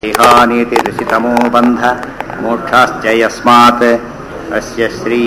इहानीतिरिषितमो बन्ध मोक्षाश्च यस्मात् अस्य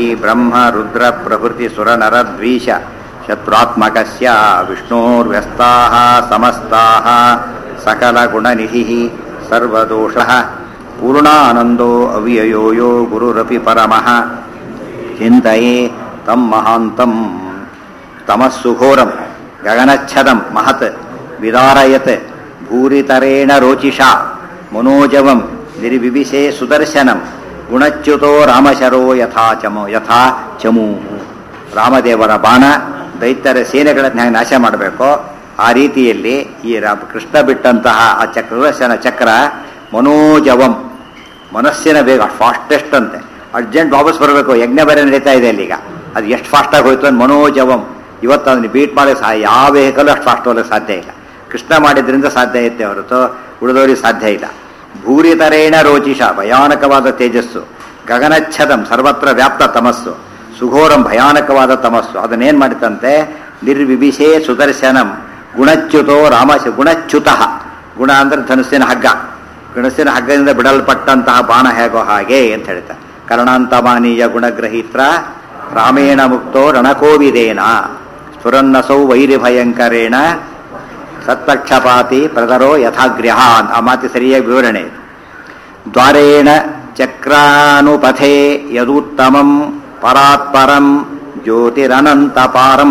श्रीब्रह्मरुद्रप्रभृतिसुरनरद्वीष शत्रुआत्मकस्य विष्णोर्व्यस्ताः समस्ताः सकलगुणनिधिः सर्वदोषः पूर्णानन्दो अव्ययो यो गुरुरपि परमः चिन्तये तं महान्तं तमस्सुघोरं गगनच्छदं महत् विदारयत् भूरितरेण रोचिषा मनोजवं निर्विविशे सुदर्शनं ಗುಣಚ್ಯುತೋ ರಾಮಶರೋ ಯಥಾ ಚಮು ಯಥಾ ಚಮು ರಾಮದೇವರ ಬಾಣ ದೈತ್ಯರ ಸೇನೆಗಳನ್ನು ಹೇಗೆ ನಾಶ ಮಾಡಬೇಕೋ ಆ ರೀತಿಯಲ್ಲಿ ಈ ರಾಮ ಕೃಷ್ಣ ಬಿಟ್ಟಂತಹ ಆ ಚಕ್ರ ಸುದರ್ಶನ ಚಕ್ರ ಮನೋಜವಂ ಮನಸ್ಸಿನ ಬೇಗ ಫಾಸ್ಟೆಸ್ಟ್ ಅಂತೆ ಅರ್ಜೆಂಟ್ ವಾಪಸ್ ಬರಬೇಕು ಯಜ್ಞ ಬೇರೆ ನಡೀತಾ ಇದೆ ಅಲ್ಲಿ ಈಗ ಅದು ಎಷ್ಟು ಫಾಸ್ಟಾಗಿ ಹೋಯ್ತು ಅಂತ ಮನೋಜವಂ ಇವತ್ತು ಅದನ್ನು ಬೀಟ್ ಮಾಡೋಕ್ಕೆ ಸಹ ಯಾವ ವೆಹಿಕಲ್ ಅಷ್ಟು ಫಾಸ್ಟ್ ಹೋಗಲಿಕ್ಕೆ ಸಾಧ್ಯ ಇಲ್ಲ ಕೃಷ್ಣ ಮಾಡಿದ್ರಿಂದ ಸಾಧ್ಯ ಐತೆ ಹೊರತು ಉಳಿದವರಿಗೆ ಸಾಧ್ಯ ಇಲ್ಲ ಭೂರಿತರೇಣ ರೋಚಿಷ ಭಯಾನಕವಾದ ತೇಜಸ್ಸು ಗಗನಚ್ಛದಂ ಸರ್ವತ್ರ ವ್ಯಾಪ್ತ ತಮಸ್ಸು ಸುಘೋರಂ ಭಯಾನಕವಾದ ತಮಸ್ಸು ಅದನ್ನೇನು ಮಾಡಿತಂತೆ ನಿರ್ವಿಭಿಷೇ ಸುದರ್ಶನಂ ಗುಣಚ್ಯುತೋ ರಾಮಶ ಗುಣಚ್ಯುತಃ ಗುಣ ಅಂದ್ರೆ ಧನುಸ್ಸಿನ ಹಗ್ಗ ಗಣಸಿನ ಹಗ್ಗದಿಂದ ಬಿಡಲ್ಪಟ್ಟಂತಹ ಬಾಣ ಹೇಗೋ ಹಾಗೆ ಅಂತ ಹೇಳ್ತಾರೆ ಕರ್ಣಾಂತಮಾನೀಯ ಗುಣಗ್ರಹೀತ್ರ ರಾಮೇಣ ಮುಕ್ತೋ ರಣಕೋವಿದೇನ ಸ್ಫುರನ್ನಸೌ ವೈರಿ ಭಯಂಕರೇಣ ಸತ್ಪಕ್ಷಪಾತಿ ಪ್ರದರೋ ಯಥಾಗ್ರ್ಯ ಆ ಮಾತಿ ಸರಿಯಾಗಿ ವಿವರಣೆ ಇದೆ ದ್ವಾರೇಣ ಚಕ್ರಾನುಪಥೆ ಯದುತ್ತಮಂ ಪರಾತ್ಪರಂ ಜ್ಯೋತಿರನಂತಪಾರಂ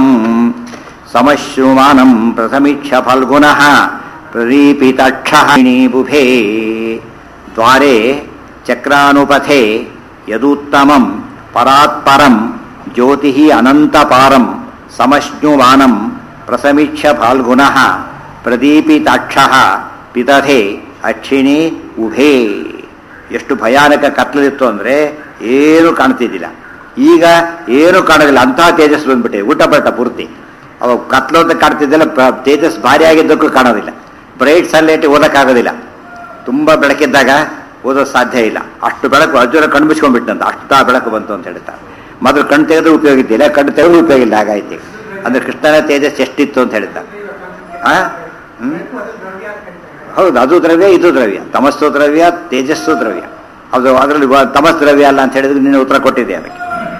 ಸಮಶ್ರುಮಾನಂ ಪ್ರಸಮೀಕ್ಷ ಫಲ್ಗುಣಃ ಪ್ರದೀಪಿತಕ್ಷಿಣೀಬುಭೇ ದ್ವಾರೆ ಚಕ್ರಾನುಪಥೆ ಯದುತ್ತಮಂ ಪರಾತ್ಪರಂ ಜ್ಯೋತಿ ಅನಂತಪಾರಂ ಸಮಶ್ನುಮಾನಂ ಪ್ರಸಮೀಕ್ಷ ಫಾಲ್ಗುಣಃ ಪ್ರದೀಪಿತಾಕ್ಷ ಪಿತಧೆ ಅಕ್ಷಿಣಿ ಉಭೇ ಎಷ್ಟು ಭಯಾನಕ ಕತ್ಲಿತ್ತು ಅಂದರೆ ಏನು ಕಾಣ್ತಿದ್ದಿಲ್ಲ ಈಗ ಏನು ಕಾಣೋದಿಲ್ಲ ಅಂತಹ ತೇಜಸ್ ಬಂದ್ಬಿಟ್ಟಿದೆ ಊಟ ಬಟ್ಟ ಪೂರ್ತಿ ಅವಾಗ ಕತ್ಲು ಅಂತ ಕಾಣ್ತಿದ್ದಿಲ್ಲ ಪ್ರ- ತೇಜಸ್ ಭಾರಿ ಆಗಿದ್ದಕ್ಕೂ ಕಾಣೋದಿಲ್ಲ ಬ್ರೈಟ್ ಸನ್ಲೈಟ್ ಓದಕ್ಕಾಗೋದಿಲ್ಲ ತುಂಬ ಬೆಳಕಿದ್ದಾಗ ಓದೋದು ಸಾಧ್ಯ ಇಲ್ಲ ಅಷ್ಟು ಬೆಳಕು ಅರ್ಜುನ ಕಣ್ಣು ಮುಚ್ಕೊಂಡ್ಬಿಟ್ಟಂತ ಅಷ್ಟು ಬೆಳಕು ಬಂತು ಅಂತ ಹೇಳ್ತಾರೆ ಮೊದಲು ಕಣ್ಣು ತೆಗೆದ್ರೆ ಉಪಯೋಗ ಇದ್ದಿಲ್ಲ ಕಣ್ಣು ತೆಗೆದ್ರೆ ಉಪಯೋಗ ಇಲ್ಲ ಹಾಗಾಯ್ತು ಅಂದ್ರೆ ಕೃಷ್ಣನ ತೇಜಸ್ ಎಷ್ಟಿತ್ತು ಅಂತ ಹೇಳ್ತಾರೆ ಆ ಹ್ಮ್? ಹೌದು ಅದು ದ್ರವ್ಯ ಇದು ದ್ರವ್ಯ ತಮಸ್ಸು ದ್ರವ್ಯ ತೇಜಸ್ಸು ದ್ರವ್ಯ ಅದು ಅದರಲ್ಲಿ ವ- ತಮಸ್ ದ್ರವ್ಯ ಅಲ್ಲ ಅಂತ ಹೇಳಿದ್ರೆ ನೀನು ಉತ್ತರ ಕೊಟ್ಟಿದ್ದೆ ಅದಕ್ಕೆ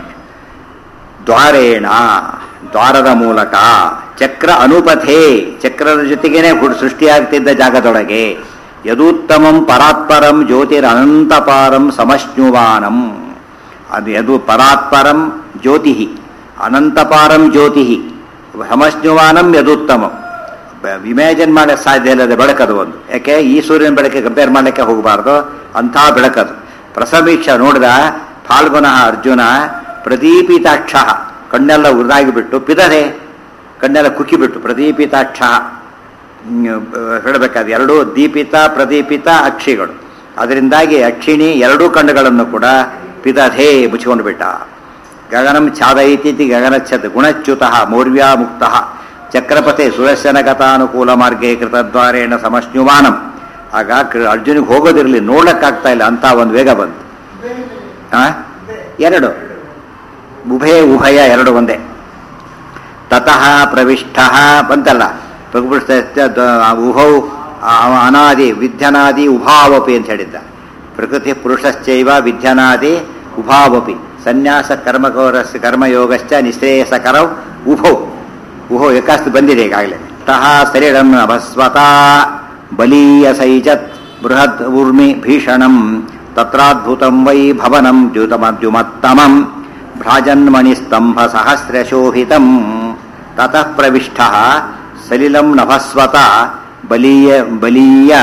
ದ್ವಾರೇಣ ದ್ವಾರದ ಮೂಲಕ ಚಕ್ರ ಅನುಪಥೆ ಚಕ್ರದ ಜೊತೆಗೇನೆ ಹುಡ್ ಸೃಷ್ಟಿಯಾಗ್ತಿದ್ದ ಜಾಗದೊಳಗೆ ಯದೂತ್ತಮಂ ಪರಾತ್ಪರಂ ಜ್ಯೋತಿರ್ ಅನಂತಪಾರಂ ಸಮಶ್ನುವಾನಂ ಅದು ಯದು ಪರಾತ್ಪರಂ ಜ್ಯೋತಿ ಅನಂತಪಾರಂ ಜ್ಯೋತಿ ಸಮಶ್ನುವಾನಂ ಯದುತ್ತಮಂ ಇಮ್ಯಾಜಿನ್ ಮಾಡಕ್ಕೆ ಸಾಧ್ಯ ಇಲ್ಲದ ಬೆಳಕದು ಒಂದು ಯಾಕೆ ಈ ಸೂರ್ಯನ ಬೆಳಕೆ ಕಂಪೇರ್ ಮಾಡಲಿಕ್ಕೆ ಹೋಗಬಾರ್ದು ಅಂಥ ಬೆಳಕದು ಪ್ರಸಮೀಕ್ಷ ನೋಡಿದ ಫಾಲ್ಗುಣ ಅರ್ಜುನ ಪ್ರದೀಪಿತಾಕ್ಷ ಕಣ್ಣೆಲ್ಲ ಉರಿದಾಗಿಬಿಟ್ಟು ಪಿದರೆ ಕಣ್ಣೆಲ್ಲ ಕುಕ್ಕಿಬಿಟ್ಟು ಪ್ರದೀಪಿತಾಕ್ಷ ಹೇಳಬೇಕಾದ ಎರಡು ದೀಪಿತ ಪ್ರದೀಪಿತ ಅಕ್ಷಿಗಳು ಅದರಿಂದಾಗಿ ಅಕ್ಷಿಣಿ ಎರಡೂ ಕಣ್ಣುಗಳನ್ನು ಕೂಡ ಪಿದಧೇ ಮುಚ್ಚಿಕೊಂಡು ಬಿಟ್ಟ ಗಗನಂ ಛಾದೈತಿ ಗಗನಚ್ಛದ್ ಗುಣಚ್ಯುತಃ ಮೌರ್ವ್ಯಾ ಮುಕ್ತಃ ಚಕ್ರಪತೆ ಸುದರ್ಶನಗತಾನುಕೂಲ ಮಾರ್ಗೇ ಕೃತದ್ವಾರೇಣ ಸಮಶ್ನುಮಾನಂ ಆಗ ಕೃ- ಅರ್ಜುನಿಗೆ ಹೋಗೋದಿರಲಿ ನೋಡಕ್ಕಾಗ್ತಾ ಇಲ್ಲ ಅಂತ ಒಂದು ವೇಗ ಬಂತು ಆ? ಎರಡು ಉಭಯ ಉಭಯ ಎರಡು ಒಂದೇ ತತಃ ಪ್ರವಿಷ್ಟ ಬಂತಲ್ಲ ಪ್ರಕೃಷ್ಟ ಉಭೌ ಆ, ಅನಾದಿ ವಿದ್ಯನಾದಿ ಉಭಾವಪಿ ಅಂತ ಹೇಳಿದ್ದ ಪ್ರಕೃತಿ ಪುರುಷಶ್ಚೈವ ವಿದ್ಯನಾದಿ ಉಭಾವಪಿ ಸನ್ಯಾಸ ಕರ್ಮಕೋರಸ್ ಕರ್ಮಯೋಗಶ್ಚ ನಿಶ್ರೇಯಸಕರೌ ಉಭೌ ಉಭೌ ಏಕಾಸ್ತಿ ಬಂದಿದೆ ಈಗಾಗಲೇ ತಃ ಶರೀರಂ ಅಭಸ್ವತ ಬಲೀಯ ಸೈಜತ್ ಬೃಹದ್ ಊರ್ಮಿ ಭೀಷಣಂ ತತ್ರಾದ್ಭುತಂ ವೈ ಭವನಂ ದ್ಯುತಮದ್ಯುಮತ್ತಮಂ ಭ್ರಾಜನ್ಮಣಿಸ್ತಂಭ ಸಹಸ್ರಶೋಭಿತಂ ತತಃ ಪ್ರವಿಷ್ಟ ಸಲಿಲಂ ನಭಸ್ವತ ಬಲೀಯ ಬಲೀಯ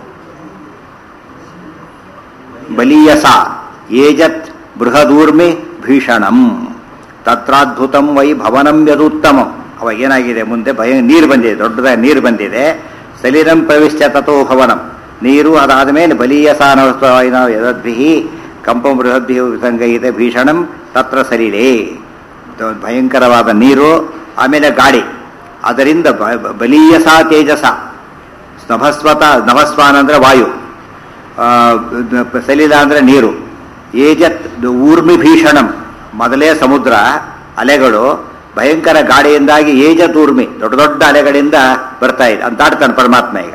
ಬಲೀಯಸ ಏಜತ್ ಬೃಹದೂರ್ಮಿ ಭೀಷಣಂ ತತ್ರಾದ್ಭುತಂ ವೈ ಭವನಂ ಯದುತ್ತಮಂ ಅವಾಗ ಏನಾಗಿದೆ ಮುಂದೆ ಭಯ ನೀರು ಬಂದಿದೆ ದೊಡ್ಡದಾಗಿ ನೀರು ಬಂದಿದೆ ಸಲಿಲಂ ಪ್ರವಿಶ್ಯ ತಥೋ ಭವನಂ ನೀರು ಅದಾದ ಮೇಲೆ ಬಲೀಯಸ ಯದದ್ಭಿ ಕಂಪಂ ಬೃಹದ್ಭಿ ಸಂಗಯಿತ ಭೀಷಣಂ ತತ್ರ ಸಲಿಲೆ ದ- ಭಯಂಕರವಾದ ನೀರು ಆಮೇಲೆ ಗಾಳಿ ಅದರಿಂದ ಬ- ಬ- ಬಲೀಯಸ ತೇಜಸ ನಭಸ್ವತ ನಭಸ್ವಾನ ಅಂದ್ರೆ ವಾಯು ಆ, ದ- ಸಲಿಲ ಅಂದ್ರೆ ನೀರು ಏಜತ್ ದ- ಊರ್ಮಿ ಭೀಷಣಂ ಮೊದಲೇ ಸಮುದ್ರ ಅಲೆಗಳು ಭಯಂಕರ ಗಾಳಿಯಿಂದಾಗಿ ಏಜತ್ ಊರ್ಮಿ ದೊಡ್ಡ ದೊಡ್ಡ ಅಲೆಗಳಿಂದ ಬರ್ತಾ ಇದೆ ಅಂತ ಆಡ್ತಾನೆ ಪರಮಾತ್ಮ ಈಗ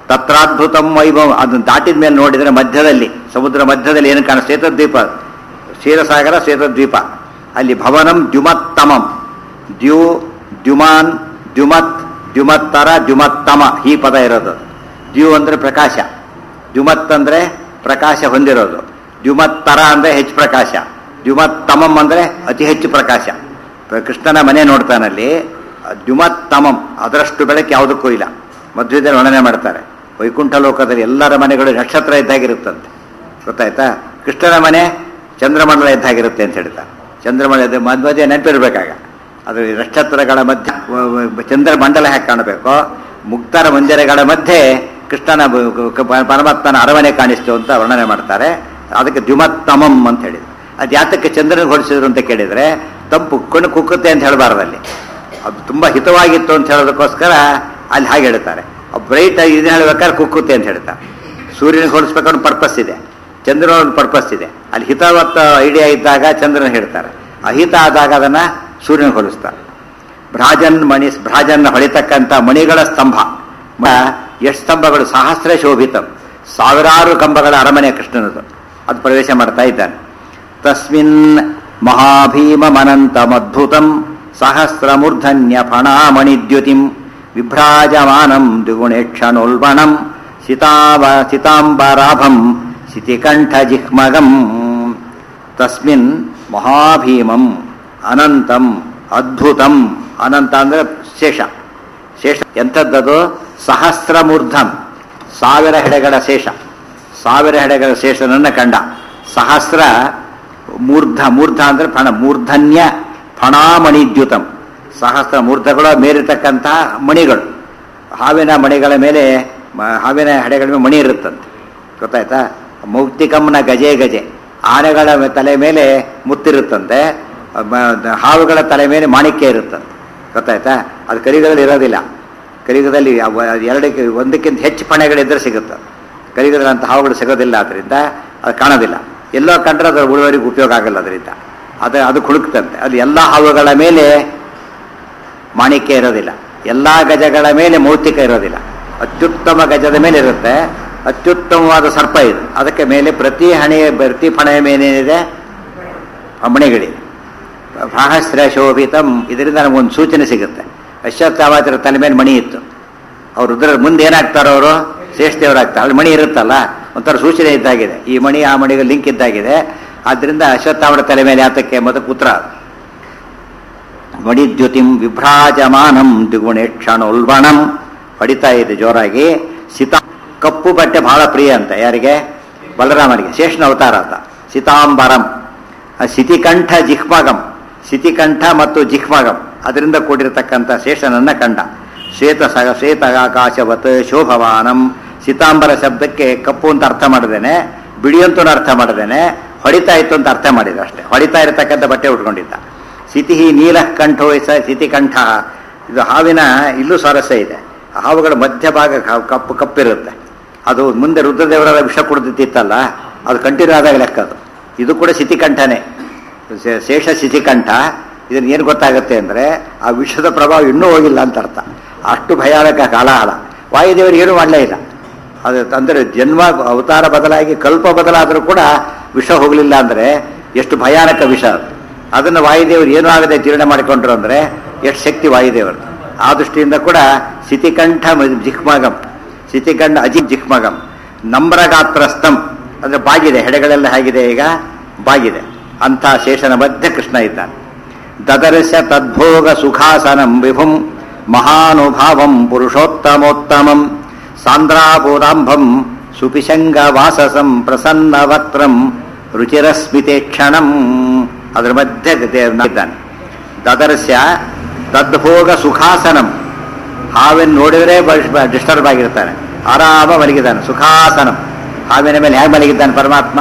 ತತ್ರಾದ್ಭುತಂ ವೈಭವ ಅದನ್ನು ದಾಟಿದ ಮೇಲೆ ನೋಡಿದರೆ ಮಧ್ಯದಲ್ಲಿ ಸಮುದ್ರ ಮಧ್ಯದಲ್ಲಿ ಏನು ಕಾಣ ಶ್ವೇತದ್ವೀಪ ಕ್ಷೀರಸಾಗರ ಶ್ವೇತದ್ವೀಪ ಅಲ್ಲಿ ಭವನಂ ದ್ಯುಮತ್ತಮಂ ದ್ಯು ದ್ಯುಮಾನ್ ದ್ಯುಮತ್ ದ್ಯುಮತ್ತರ ದ್ಯುಮತ್ತಮ ಈ ಪದ ಇರೋದು ದ್ಯು ಅಂದ್ರೆ ಪ್ರಕಾಶ ದ್ಯುಮತ್ ಅಂದ್ರೆ ಪ್ರಕಾಶ ಹೊಂದಿರೋದು ದ್ಯುಮತ್ತರ ಅಂದ್ರೆ ಹೆಚ್ಚು ಪ್ರಕಾಶ ದ್ಯುಮತ್ತಮಂ ಅಂದ್ರೆ ಅತಿ ಹೆಚ್ಚು ಪ್ರಕಾಶ ಕೃಷ್ಣನ ಮನೆ ನೋಡ್ತಾನಲ್ಲಿ ದ್ಯುಮತ್ತಮಂ ಅದರಷ್ಟು ಬೆಳಕು ಯಾವುದಕ್ಕೂ ಇಲ್ಲ ಮಧ್ವದಲ್ಲಿ ವರ್ಣನೆ ಮಾಡ್ತಾರೆ ವೈಕುಂಠ ಲೋಕದಲ್ಲಿ ಎಲ್ಲರ ಮನೆಗಳು ನಕ್ಷತ್ರ ಇದ್ದಾಗಿರುತ್ತಂತೆ ಗೊತ್ತಾಯ್ತಾ ಕೃಷ್ಣನ ಮನೆ ಚಂದ್ರಮಂಡಲ ಇದ್ದಾಗಿರುತ್ತೆ ಅಂತ ಹೇಳ್ತಾರೆ ಚಂದ್ರಮಂಡಲ ಮಧ್ಯ ನೆನಪಿರ್ಬೇಕಾಗ ಅದು ನಕ್ಷತ್ರಗಳ ಮಧ್ಯೆ ವ- ವ- ಚಂದ್ರಮಂಡಲ ಹೇಗೆ ಕಾಣಬೇಕು ಮುಕ್ತರ ಮಂದಿರಗಳ ಮಧ್ಯೆ ಕೃಷ್ಣನ ಬ- ಕ- ಪ- ಪರಮಾತ್ಮನ ಅರಮನೆ ಕಾಣಿಸ್ತು ಅಂತ ವರ್ಣನೆ ಮಾಡ್ತಾರೆ ಅದಕ್ಕೆ ದ್ಯುಮತ್ತಮಂ ಅಂತ ಹೇಳಿದ್ರು ಅದು ಯಾತಕ್ಕೆ ಚಂದ್ರನ ಹೊಡಿಸಿದ್ರು ಅಂತ ಕೇಳಿದ್ರೆ ತಂಪು ಕಣ್ಣು ಕುಕ್ಕುತ್ತೆ ಅಂತ ಹೇಳಬಾರ್ದಲ್ಲಿ ಅದು ತುಂಬಾ ಹಿತವಾಗಿತ್ತು ಅಂತ ಹೇಳೋದಕ್ಕೋಸ್ಕರ ಅಲ್ಲಿ ಹಾಗೆ ಹೇಳ್ತಾರೆ ಬ್ರೈಟ್ ಆಗಿ ಇದನ್ನ ಹೇಳ್ಬೇಕಾದ್ರೆ ಕುಕ್ಕುತ್ತೆ ಅಂತ ಹೇಳ್ತಾರೆ ಸೂರ್ಯನ ಹೋಲಿಸ್ಬೇಕಾದ್ರೆ ಪರ್ಪಸ್ ಇದೆ ಚಂದ್ರನ ಒಂದು ಪರ್ಪಸ್ ಇದೆ ಅಲ್ಲಿ ಹಿತವತ್ತ ಐಡಿಯಾ ಇದ್ದಾಗ ಚಂದ್ರನ ಹೇಳ್ತಾರೆ ಅಹಿತ ಆದಾಗ ಅದನ್ನ ಸೂರ್ಯನ ಹೋಲಿಸ್ತಾರೆ ಭ್ರಾಜನ್ ಮಣಿ ಭ್ರಾಜನ್ನ ಹೊಳಿತಕ್ಕಂಥ ಮಣಿಗಳ ಸ್ತಂಭ ಎಷ್ಟು ಸ್ತಂಭಗಳು ಸಹಸ್ರ ಶೋಭಿತಂ ಸಾವಿರಾರು ಕಂಬಗಳ ಅರಮನೆ ಕೃಷ್ಣನದು ಅದು ಪ್ರವೇಶ ಮಾಡ್ತಾ ಇದ್ದಾನೆ ತಸ್ಮಿನ್ ಮಹಾಭೀಮಮನಂತಮದ್ಭುತಂ ಸಹಸ್ರಮೂರ್ಧನ್ಯ ಫಣಾಮಣಿದ್ಯುತಿಂ ವಿಭ್ರಾಜಮಾನಂ ದ್ವಿಗುಣೇಕ್ಷಣೋಲ್ಬಣಂ ಸಿತಾವ ಸಿತಾಂಬರಾಭಂ ಸಿತಿಕಂಠಜಿಹ್ಮಗಂ ತಸ್ಮಿನ್ ಮಹಾಭೀಮಂ ಅನಂತಂ ಅದ್ಭುತಂ ಅನಂತ ಅಂದ್ರೆ ಶೇಷ ಶೇಷ ಎಂಥದ್ದದು ಸಹಸ್ರಮೂರ್ಧಂ ಸಾವಿರ ಹೆಡೆಗಳ ಶೇಷ ಸಾವಿರ ಹೆಡೆಗಳ ಶೇಷನನ್ನ ಕಂಡ ಸಹಸ್ರ ಮೂರ್ಧ ಮೂರ್ಧ ಅಂದ್ರೆ ಫಣ ಮೂರ್ಧನ್ಯ ಫಣಾಮಣಿದ್ಯುತಂ ಸಹಸ್ರ ಮೂರ್ಧಗಳ ಮೇಲಿರ್ತಕ್ಕಂತಹ ಮಣಿಗಳು ಹಾವಿನ ಮಣಿಗಳ ಮೇಲೆ ಮ- ಹಾವಿನ ಹೆಡೆಗಳ ಮೇಲೆ ಮಣಿ ಇರುತ್ತಂತೆ ಗೊತ್ತಾಯ್ತಾ ಮೌಕ್ತಿಕಂನ ಗಜೆ ಗಜೆ ಆನೆಗಳ ಮೆ- ತಲೆ ಮೇಲೆ ಮುತ್ತಿರುತ್ತಂತೆ ಮ- ಹಾವುಗಳ ತಲೆ ಮೇಲೆ ಮಾಣಿಕ್ಯ ಇರುತ್ತಂತೆ ಗೊತ್ತಾಯ್ತಾ ಅದು ಕಲಿಯುಗದಲ್ಲಿ ಇರೋದಿಲ್ಲ ಕಲಿಯುಗದಲ್ಲಿ ಅವ- ಎರಡಕ್ಕೆ ಒಂದಕ್ಕಿಂತ ಹೆಚ್ಚು ಪಣೆಗಳಿದ್ರೆ ಸಿಗುತ್ತೆ ಕಲಿಯುಗದಲ್ಲಿ ಅಂತ ಹಾವುಗಳು ಸಿಗೋದಿಲ್ಲ ಅದರಿಂದ ಅದು ಕಾಣೋದಿಲ್ಲ ಎಲ್ಲೋ ಕಂಡ್ರೆ ಅದರ ಉಳುವರಿಗೆ ಉಪಯೋಗ ಆಗಲ್ಲ ಅದರಿಂದ ಅದು ಅದು ಕುಳುಕ್ತಂತೆ ಅದು ಎಲ್ಲ ಹಾವುಗಳ ಮೇಲೆ ಮಾಣಿಕ್ಯ ಇರೋದಿಲ್ಲ ಎಲ್ಲ ಗಜಗಳ ಮೇಲೆ ಮೌತಿಕ ಇರೋದಿಲ್ಲ ಅತ್ಯುತ್ತಮ ಗಜದ ಮೇಲೆ ಇರುತ್ತೆ ಅತ್ಯುತ್ತಮವಾದ ಸರ್ಪ ಇದು ಅದಕ್ಕೆ ಮೇಲೆ ಪ್ರತಿ ಹಣೆಯ ಪ್ರತಿ ಪಣೆಯ ಮೇಲೇನಿದೆ ಮಣಿಗಳಿದೆ ಸಹಸ್ರ ಶೋಭಿತಂ ಇದರಿಂದ ನಮಗೊಂದು ಸೂಚನೆ ಸಿಗುತ್ತೆ ಅಶ್ವತ್ಥಾವಾಚರ ತಲೆ ಮೇಲೆ ಮಣಿ ಇತ್ತು ಅವ್ರು ರುದ್ರ ಮುಂದೆ ಏನಾಗ್ತಾರೋ ಅವರು ಶ್ರೇಷ್ಠದೇವರಾಗ್ತಾರೆ ಅಲ್ಲಿ ಮಣಿ ಇರುತ್ತಲ್ಲ ಒಂಥರ ಸೂಚನೆ ಇದ್ದಾಗಿದೆ ಈ ಮಣಿ ಆ ಮಣಿಗೆ ಲಿಂಕ್ ಇದ್ದಾಗಿದೆ ಆದ್ದರಿಂದ ಅಶ್ವತ್ಥಾವರ ತಲೆ ಮೇಲೆ ಆತಕ್ಕೆ ಮತ್ತು ಪುತ್ರ ಮಣಿದ್ಯುತಿಂ ವಿಭ್ರಾಜಮಾನಂ ದ್ವಿಗುಣೇಕ್ಷಣೋಲ್ಬಣಂ ಹೊಡಿತಾ ಇದೆ ಜೋರಾಗಿ ಸಿತಾ ಕಪ್ಪು ಬಟ್ಟೆ ಬಹಳ ಪ್ರಿಯ ಅಂತ ಯಾರಿಗೆ ಬಲರಾಮನಿಗೆ ಶೇಷನ ಅವತಾರ ಅಂತ ಸಿತಾಂಬರಂ ಆ ಸಿತಿಕಂಠ ಜಿಹ್ಮಗಂ ಸಿತಿಕಂಠ ಮತ್ತು ಜಿಹ್ಮಗಂ ಅದರಿಂದ ಕೂಡಿರತಕ್ಕಂಥ ಶೇಷನನ್ನ ಕಂಡ ಶ್ವೇತ ಸಗ ಶ್ವೇತ ಆಕಾಶವತ್ ಶೋಭವಾನಂ ಸಿತಾಂಬರ ಶಬ್ದಕ್ಕೆ ಕಪ್ಪು ಅಂತ ಅರ್ಥ ಮಾಡಿದ್ದೇನೆ ಬಿಳಿ ಅಂತೂ ಅರ್ಥ ಮಾಡಿದ್ದೇನೆ ಹೊಡಿತಾ ಇತ್ತು ಅಂತ ಅರ್ಥ ಮಾಡಿದ ಅಷ್ಟೇ ಹೊಡಿತಾ ಇರತಕ್ಕಂಥ ಬಟ್ಟೆ ಉಟ್ಕೊಂಡಿದ್ದ ಸಿತಿ ನೀಲ ಕಂಠೋ ಸ ಸಿತಿಕಂಠ ಇದು ಹಾವಿನ ಇಲ್ಲೂ ಸ್ವಾರಸ್ಯ ಇದೆ ಹಾವುಗಳ ಮಧ್ಯಭಾಗ ಕ- ಕಪ್ಪು ಕಪ್ಪಿರುತ್ತೆ ಅದು ಮುಂದೆ ರುದ್ರದೇವರ ವಿಷ ಕುಡಿದಿತ್ತಲ್ಲ ಅದು ಕಂಟಿನ್ಯೂ ಆದಾಗ ಲೆಕ್ಕ ಅದು ಇದು ಕೂಡ ಸಿತಿಕಂಠನೇ ಶೇ- ಶೇಷ ಸಿತಿಕಂಠ ಇದನ್ನ ಏನು ಗೊತ್ತಾಗುತ್ತೆ ಅಂದ್ರೆ ಆ ವಿಷದ ಪ್ರಭಾವ ಇನ್ನೂ ಹೋಗಿಲ್ಲ ಅಂತ ಅರ್ಥ ಅಷ್ಟು ಭಯಾನಕ ಕಾಲಾಹಲ ವಾಯುದೇವರು ಏನು ಮಾಡಲೇ ಇಲ್ಲ ಅದು ಅಂದ್ರೆ ಜನ್ಮ ಅವತಾರ ಬದಲಾಗಿ ಕಲ್ಪ ಬದಲಾದರೂ ಕೂಡ ವಿಷ ಹೋಗಲಿಲ್ಲ ಅಂದ್ರೆ ಎಷ್ಟು ಭಯಾನಕ ವಿಷ ಅದು ಅದನ್ನು ವಾಯುದೇವರು ಏನೂ ಆಗದೆ ಜೀರ್ಣ ಮಾಡಿಕೊಂಡ್ರು ಅಂದ್ರೆ ಎಷ್ಟು ಶಕ್ತಿ ವಾಯುದೇವರು ಆ ದೃಷ್ಟಿಯಿಂದ ಕೂಡ ಸಿತಿಕಂಠ ಮ- ಜಿಹ್ಮಗಂ ಸಿತಿಕಂಠ ಅಜಿ ಜಿಹ್ಮಗಂ ನಮ್ರಗಾತ್ರಸ್ತಂ ಅಂದ್ರೆ ಬಾಗಿದೆ ಹೆಡೆಗಳೆಲ್ಲ ಹೇಗಿದೆ ಈಗ ಬಾಗಿದೆ ಅಂಥ ಶೇಷನ ಮಧ್ಯೆ ಕೃಷ್ಣ ಇದ್ದಾನೆ ದದರ್ಶ ತದ್ಭೋಗ ಸುಖಾಸನಂ ವಿಭುಂ ಮಹಾನುಭಾವಂ ಪುರುಷೋತ್ತಮೋತ್ತಮಂ ಸಾಂದ್ರಾಪೂರಾಂಭಂ ಸುಪಿಶಂಗ ವಾಸಸಂ ಪ್ರಸನ್ನ ವಕ್ತ್ರಂ ರುಚಿರಸ್ಮಿತೆ ಕ್ಷಣಂ ಅದರ ಮಧ್ಯೆ ದೇ- ಇದ್ದಾನೆ ದದರ್ಶ ತದ್ಭೋಗ ಸುಖಾಸನಂ ಹಾವಿನ ನೋಡಿದ್ರೆ ಡಿಸ್ಟರ್ಬ್ ಆಗಿರ್ತಾನೆ ಆರಾಮ ಮಲಗಿದ್ದಾನೆ ಸುಖಾಸನಂ ಹಾವಿನ ಮೇಲೆ ಹೇಗೆ ಮಲಗಿದ್ದಾನೆ ಪರಮಾತ್ಮ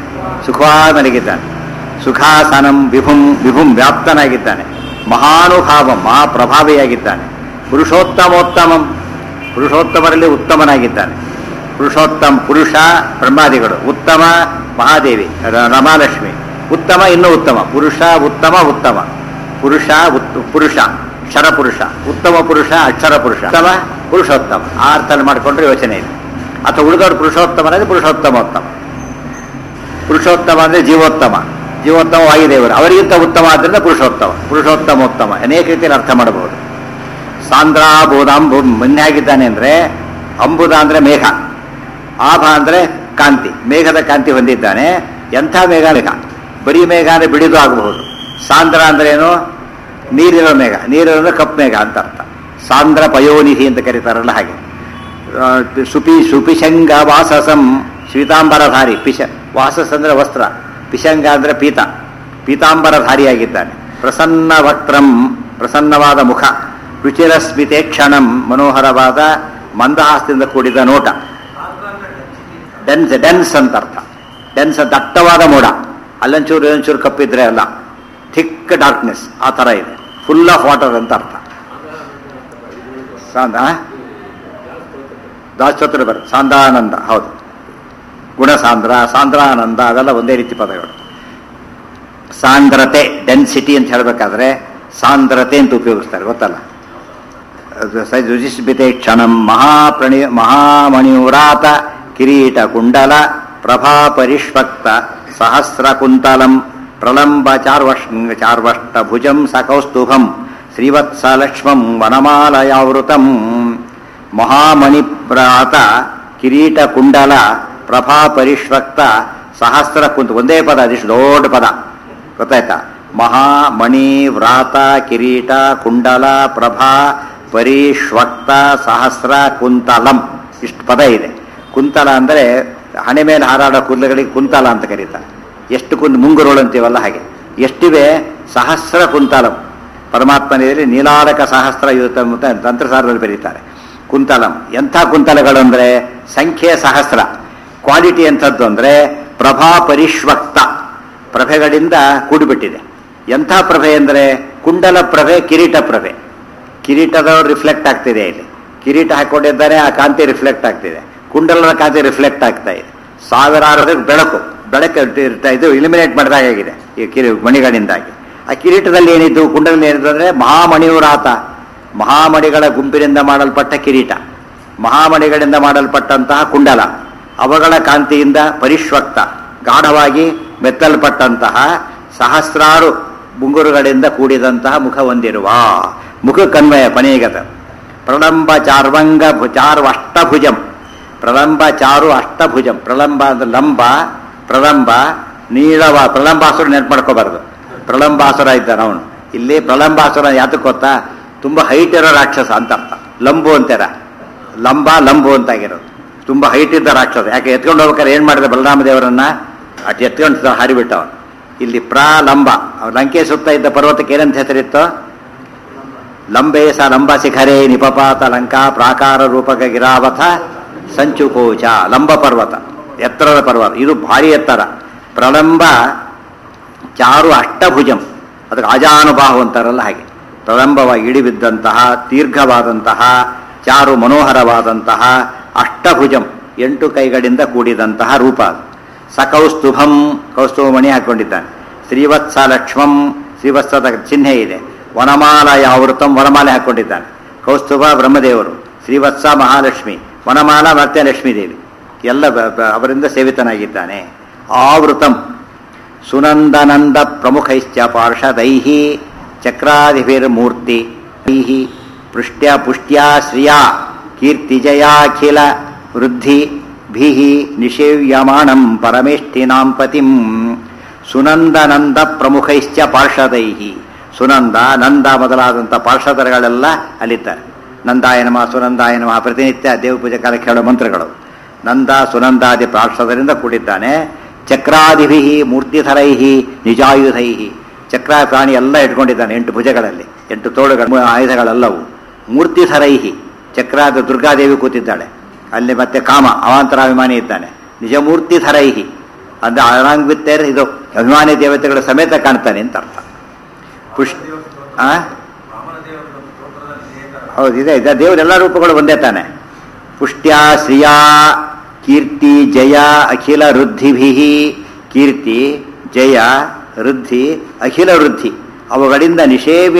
ಸುಖವಾಗಿ ಮಲಗಿದ್ದಾನೆ ಸುಖಾಸನಂ ವಿಭುಂ ವಿಭುಂ ವ್ಯಾಪ್ತನಾಗಿದ್ದಾನೆ ಮಹಾನುಭಾವಂ ಮಹಾಪ್ರಭಾವಿಯಾಗಿದ್ದಾನೆ ಪುರುಷೋತ್ತಮೋತ್ತಮಂ ಪುರುಷೋತ್ತಮರಲ್ಲಿ ಉತ್ತಮನಾಗಿದ್ದಾನೆ ಪುರುಷೋತ್ತಮ ಪುರುಷ ಬ್ರಹ್ಮಾದಿಗಳು ಉತ್ತಮ ಮಹಾದೇವಿ ರ- ರಮಾಲಕ್ಷ್ಮಿ ಉತ್ತಮ ಇನ್ನೂ ಉತ್ತಮ ಪುರುಷ ಉತ್ತಮ ಉತ್ತಮ ಪುರುಷ ಉತ್- ಪುರುಷ ಕ್ಷರ ಪುರುಷ ಉತ್ತಮ ಪುರುಷ ಅಕ್ಷರ ಪುರುಷ ಉತ್ತಮ ಪುರುಷೋತ್ತಮ ಆ ಅರ್ಥದಲ್ಲಿ ಮಾಡಿಕೊಂಡ್ರೆ ಯೋಚನೆ ಇದೆ ಅಥವಾ ಉಳಿದವರು ಪುರುಷೋತ್ತಮ ಅಂದರೆ ಪುರುಷೋತ್ತಮೋತ್ತಮ ಪುರುಷೋತ್ತಮ ಅಂದರೆ ಜೀವೋತ್ತಮ ಜೀವೋತ್ತಮ ವಾಯುದೇವರು ಅವರಿಗಿಂತ ಉತ್ತಮ ಆದ್ದರಿಂದ ಪುರುಷೋತ್ತಮ ಪುರುಷೋತ್ತಮೋತ್ತಮ ಅನೇಕ ರೀತಿಯಲ್ಲಿ ಅರ್ಥ ಮಾಡಬಹುದು ಸಾಂದ್ರಾಬೋಧ ಅಂಬು ಮೊನ್ನೆ ಆಗಿದ್ದಾನೆ ಅಂದರೆ ಅಂಬುದ ಅಂದರೆ ಮೇಘ ಆಭ ಅಂದರೆ ಕಾಂತಿ ಮೇಘದ ಕಾಂತಿ ಹೊಂದಿದ್ದಾನೆ ಎಂಥ ಮೇಘ ಮೇಘ ಬರೀ ಮೇಘ ಅಂದರೆ ಬಿಡಿದು ಆಗಬಹುದು ಸಾಂದ್ರ ಅಂದ್ರೆ ಏನು ನೀರಿರೋ ಮೇಘ ನೀರಿರೋ ಕಪ್ಪು ಮೇಘ ಅಂತ ಅರ್ಥ ಸಾಂದ್ರ ಪಯೋನಿಧಿ ಅಂತ ಕರೀತಾರಲ್ಲ ಹಾಗೆ ಆ, ಸುಪಿ ಸುಪಿಶಂಗ ವಾಸಸಂ ಶ್ವೇತಾಂಬರಧಾರಿ ಪಿಶ ವಾಸಸ್ ಅಂದ್ರೆ ವಸ್ತ್ರ ಪಿಶಂಗ ಅಂದ್ರೆ ಪೀತ ಪೀತಾಂಬರಧಾರಿಯಾಗಿದ್ದಾನೆ ಪ್ರಸನ್ನ ವಕ್ತ್ರಂ ಪ್ರಸನ್ನವಾದ ಮುಖ ರುಚಿರ ಸ್ಮಿತೆ ಕ್ಷಣಂ ಮನೋಹರವಾದ ಮಂದಹಾಸದಿಂದ ಕೂಡಿದ ನೋಟ ಡೆನ್ಸ್ ಡೆನ್ಸ್ ಅಂತ ಅರ್ಥ ಡೆನ್ಸ್ ದಟ್ಟವಾದ ಮೋಡ ಅಲ್ಲೊಂಚೂರು ಇಲ್ಲೊಂಚೂರು ಕಪ್ಪಿದ್ರೆ ಅಲ್ಲ ಥಿಕ್ ಡಾರ್ಕ್ನೆಸ್ ಆ ಥರ ಇದೆ ಫುಲ್ ಆಫ್ ವಾಟರ್ ಅಂತ ಅರ್ಥ ಸಾಂದ ದಾಸೋತ್ರ ಬರುತ್ತೆ ಸಾಂದ್ರಾನಂದ ಹೌದು ಗುಣಸಾಂದ್ರ ಸಾಂದ್ರಾನಂದ ಅವೆಲ್ಲ ಒಂದೇ ರೀತಿ ಪದಗಳು ಸಾಂದ್ರತೆ ಡೆನ್ಸಿಟಿ ಅಂತ ಹೇಳಬೇಕಾದ್ರೆ ಸಾಂದ್ರತೆ ಅಂತ ಉಪಯೋಗಿಸ್ತಾರೆ ಗೊತ್ತಲ್ಲ ರುಜಿಸ್ಬಿತೆ ಕ್ಷಣಂ ಮಹಾಪ್ರಣಿ ಮಹಾಮಣಿವ್ರಾತ ಕಿರೀಟ ಕುಂಡಲ ಪ್ರಭಾ ಪರಿಷ್ವಕ್ತ ಸಹಸ್ರ ಕುಂತಲಂ ಪ್ರಲಂಬ ಚಾರ್ವಷ್ ಚಾರ್ವಷ್ಟ ಭುಜಂ ಸಕೌಸ್ತುಭಂ ಶ್ರೀವತ್ಸಲಕ್ಷ್ಮಂ ವನಮಾಲಯಾವೃತಂ ಮಹಾಮಣಿಪ್ರಾತ ಕಿರೀಟ ಕುಂಡಲ ಪ್ರಭಾ ಪರಿಷ್ವಕ್ತ ಸಹಸ್ರ ಕುಂತ ಒಂದೇ ಪದ ಅದಿಷ್ಟು ದೊಡ್ಡ ಪದ ಗೊತ್ತಾಯ್ತಾ ಮಹಾಮಣಿ ವ್ರಾತ ಕಿರೀಟ ಕುಂಡಲ ಪ್ರಭಾ ಪರಿಷ್ವಕ್ತ ಸಹಸ್ರ ಕುಂತಲಂ ಇಷ್ಟು ಪದ ಇದೆ ಕುಂತಲ ಅಂದರೆ ಹಣೆ ಮೇಲೆ ಹಾರಾಡೋ ಕೂದಲುಗಳಿಗೆ ಕುಂತಲ ಅಂತ ಕರೀತಾರೆ ಎಷ್ಟು ಕುಂದ್ ಮುಂಗುರುಳು ಅಂತೀವಲ್ಲ ಹಾಗೆ ಎಷ್ಟಿವೆ ಸಹಸ್ರ ಕುಂತಲಂ ಪರಮಾತ್ಮನಲ್ಲಿ ನೀಲಾರಕ ಸಹಸ್ರ ಯುತ ಅಂತ ತಂತ್ರಸಾರದಲ್ಲಿ ಬರೀತಾರೆ ಕುಂತಲಂ ಎಂಥ ಕುಂತಲಗಳು ಅಂದರೆ ಸಂಖ್ಯೆ ಸಹಸ್ರ ಕ್ವಾಲಿಟಿ ಎಂಥದ್ದು ಅಂದರೆ ಪ್ರಭಾ ಪರಿಷ್ವಕ್ತ ಪ್ರಭೆಗಳಿಂದ ಕೂಡಿಬಿಟ್ಟಿದೆ ಎಂಥ ಪ್ರಭೆ ಅಂದರೆ ಕುಂಡಲ ಪ್ರಭೆ ಕಿರೀಟ ಪ್ರಭೆ ಕಿರೀಟದ ರಿಫ್ಲೆಕ್ಟ್ ಆಗ್ತಿದೆ ಇಲ್ಲಿ ಕಿರೀಟ ಹಾಕೊಂಡಿದ್ದಾರೆ ಆ ಕಾಂತಿ ರಿಫ್ಲೆಕ್ಟ್ ಆಗ್ತಿದೆ ಕುಂಡಲದ ಕಾಂತಿ ರಿಫ್ಲೆಕ್ಟ್ ಆಗ್ತಾ ಇದೆ ಸಾವಿರಾರು ಬೆಳಕು ಬೆಳಕು ಇರ್ತಾ- ಇದು ಇಲಿಮಿನೇಟ್ ಮಾಡಿದಾಗಿದೆ ಈ ಕಿರಿ ಮಣಿಗಳಿಂದಾಗಿ ಆ ಕಿರೀಟದಲ್ಲಿ ಏನಿದ್ದು ಕುಂಡಲದಲ್ಲಿ ಏನಿದ್ದು ಅಂದರೆ ಮಹಾಮಣಿಯುರಾತ ಮಹಾಮಣಿಗಳ ಗುಂಪಿನಿಂದ ಮಾಡಲ್ಪಟ್ಟ ಕಿರೀಟ ಮಹಾಮಣಿಗಳಿಂದ ಮಾಡಲ್ಪಟ್ಟಂತಹ ಕುಂಡಲ ಅವುಗಳ ಕಾಂತಿಯಿಂದ ಪರಿಷ್ವಕ್ತ ಗಾಢವಾಗಿ ಮೆತ್ತಲ್ಪಟ್ಟಂತಹ ಸಹಸ್ರಾರು ಮುಂಗುರುಗಳಿಂದ ಕೂಡಿದಂತಹ ಮುಖ ಹೊಂದಿರುವ ಮುಖ ಕನ್ವಯ ಪನೇಗತ ಪ್ರಳಂಬ ಚಾರ್ವಂಗ ಭು ಚಾರು ಅಷ್ಟಭುಜಂ ಪ್ರಳಂಬ ಚಾರು ಅಷ್ಟಭುಜಂ ಪ್ರಳಂಬ ಅಂದ್ರೆ ಲಂಬ ಪ್ರಳಂಬ ನೀಳವ ಪ್ರಳಂಬಾಸುರ ನೆನ್ಪು ಮಾಡ್ಕೋಬಾರ್ದು ಪ್ರಳಂಬಾಸುರ ಇದ್ದಾನ ಅವನು ಇಲ್ಲಿ ಪ್ರಳಂಬಾಸುರ ಯಾತಕ್ಕೆ ಗೊತ್ತಾ ತುಂಬಾ ಹೈಟ್ ಇರೋ ರಾಕ್ಷಸ ಅಂತ ಅರ್ಥ ಲಂಬು ಅಂತಾರ ಲಂಬ ಲಂಬು ಅಂತಾಗಿರೋದು ತುಂಬಾ ಹೈಟ್ ಇದ್ದ ರಾಕ್ಷಸ ಯಾಕೆ ಎತ್ಕೊಂಡು ಹೋಗ್ಬೇಕಾದ್ರೆ ಏನ್ ಮಾಡಿದ ಬಲರಾಮ ದೇವರನ್ನ ಅಟ್ ಎತ್ಕೊಂಡು ಹಾರಿಬಿಟ್ಟ ಅವನು ಇಲ್ಲಿ ಪ್ರಾಲಂಬ ಅವ್ನು ಲಂಕೆ ಸುತ್ತ ಇದ್ದ ಪರ್ವತಕ್ಕೆ ಏನಂತ ಹೆಸರಿತ್ತು ಲಂಬೆ ಸ ಲಂಬ ಶಿಖರೇ ನಿಪಪಾತ ಲಂಕಾ ಪ್ರಾಕಾರ ರೂಪಕ ಗಿರಾವಥ ಸಂಚುಕೋಚ ಲಂಬ ಪರ್ವತ ಎತ್ತರದ ಪರ್ವತ ಇದು ಭಾರಿ ಎತ್ತರ ಪ್ರಲಂಬ ಚಾರು ಅಷ್ಟಭುಜಂ ಅದಕ್ಕೆ ಅಜಾನುಬಾಹು ಅಂತಾರಲ್ಲ ಹಾಗೆ ಪ್ರಲಂಬವಾಗಿ ಇಳಿಬಿದ್ದಂತಹ ದೀರ್ಘವಾದಂತಹ ಚಾರು ಮನೋಹರವಾದಂತಹ ಅಷ್ಟಭುಜಂ ಎಂಟು ಕೈಗಳಿಂದ ಕೂಡಿದಂತಹ ರೂಪ ಅದು ಸಕೌಸ್ತುಭಂ ಕೌಸ್ತುಭ ಮಣಿ ಹಾಕೊಂಡಿದ್ದಾನೆ ಶ್ರೀವತ್ಸ ಲಕ್ಷ್ಮಂ ಶ್ರೀವತ್ಸದ ಚಿಹ್ನೆ ಇದೆ ವನಮಾಲ ಯಾವೃತಂ ವನಮಾಲೆ ಹಾಕೊಂಡಿದ್ದಾನೆ ಕೌಸ್ತುಭ ಬ್ರಹ್ಮದೇವರು ಶ್ರೀವತ್ಸ ಮಹಾಲಕ್ಷ್ಮಿ ವನಮಾಲ ಮತ್ತೆ ಲಕ್ಷ್ಮೀದೇವಿ ಎಲ್ಲ ಬ- ಬ- ಅವರಿಂದ ಸೇವಿತನಾಗಿದ್ದಾನೆ ಆವೃತಂ ಸುನಂದನಂದ ಪ್ರಮುಖೈಶ್ಚ ಪಾರ್ಷದೈಃ ಚಕ್ರಾಧಿಭಿರ್ಮೂರ್ತಿ ಐಃ ಪೃಷ್ಟ್ಯ ಪುಷ್ಟ್ಯಾ ಶ್ರಿಯಾ ಕೀರ್ತಿಜಯಾಖಿಲ ವೃದ್ಧಿ ಭಿಃ ನಿಷೇವ್ಯಮಾಣಂ ಪರಮೇಷ್ಠಿನಾಂ ಪತಿಂ ಸುನಂದನಂದ ಪ್ರಮುಖೈಶ್ಚ ಪಾರ್ಷದೈಃ ಸುನಂದ ನಂದ ಮೊದಲಾದಂಥ ಪಾರ್ಷದರುಗಳೆಲ್ಲ ಅಲ್ಲಿದ್ದಾರೆ ನಂದಾಯ ನಮಃ ಸುನಂದಾಯ ನಮಃ ಪ್ರತಿನಿತ್ಯ ದೇವ ಪೂಜೆ ಕಾಲಕ್ಕೆ ಹೇಳೋ ಮಂತ್ರಗಳು ನಂದ ಸುನಂದಾದಿ ಪಾರ್ಷದರಿಂದ ಕೂಡಿದ್ದಾನೆ ಚಕ್ರಾದಿಭಿ ಮೂರ್ತಿಧರೈ ನಿಜಾಯುಧೈ ಚಕ್ರ ಪ್ರಾಣಿ ಎಲ್ಲ ಇಟ್ಕೊಂಡಿದ್ದಾನೆ ಎಂಟು ಭುಜಗಳಲ್ಲಿ ಎಂಟು ತೋಳುಗಳು ಆಯುಧಗಳೆಲ್ಲವು ಮೂರ್ತಿಧರೈ ಚಕ್ರಾದ ದುರ್ಗಾದೇವಿ ಕೂತಿದ್ದಾಳೆ ಅಲ್ಲಿ ಮತ್ತೆ ಕಾಮ ಅವಾಂತರಾಭಿಮಾನಿ ಇದ್ದಾನೆ ನಿಜ ಮೂರ್ತಿಧರೈ ಅಂದ್ರೆ ಅಲಾಂಗ್ ವಿತ್ ದೇರ್ ಇದು ಅಭಿಮಾನಿ ದೇವತೆಗಳ ಸಮೇತ ಕಾಣ್ತಾನೆ ಅಂತ ಅರ್ಥ ಪುಷ್ ಆ ಹೌದು ಇದೆ ಇದೆ ದೇವರೆಲ್ಲ ರೂಪಗಳು ಒಂದೇ ತಾನೆ ಪುಷ್ಟ್ಯ ಶ್ರಿಯಾ ಕೀರ್ತಿ ಜಯ ಅಖಿಲ ವೃದ್ಧಿಭಿ ಕೀರ್ತಿ ಜಯ ವೃದ್ಧಿ ಅಖಿಲ ವೃದ್ಧಿ ಅವುಗಳಿಂದ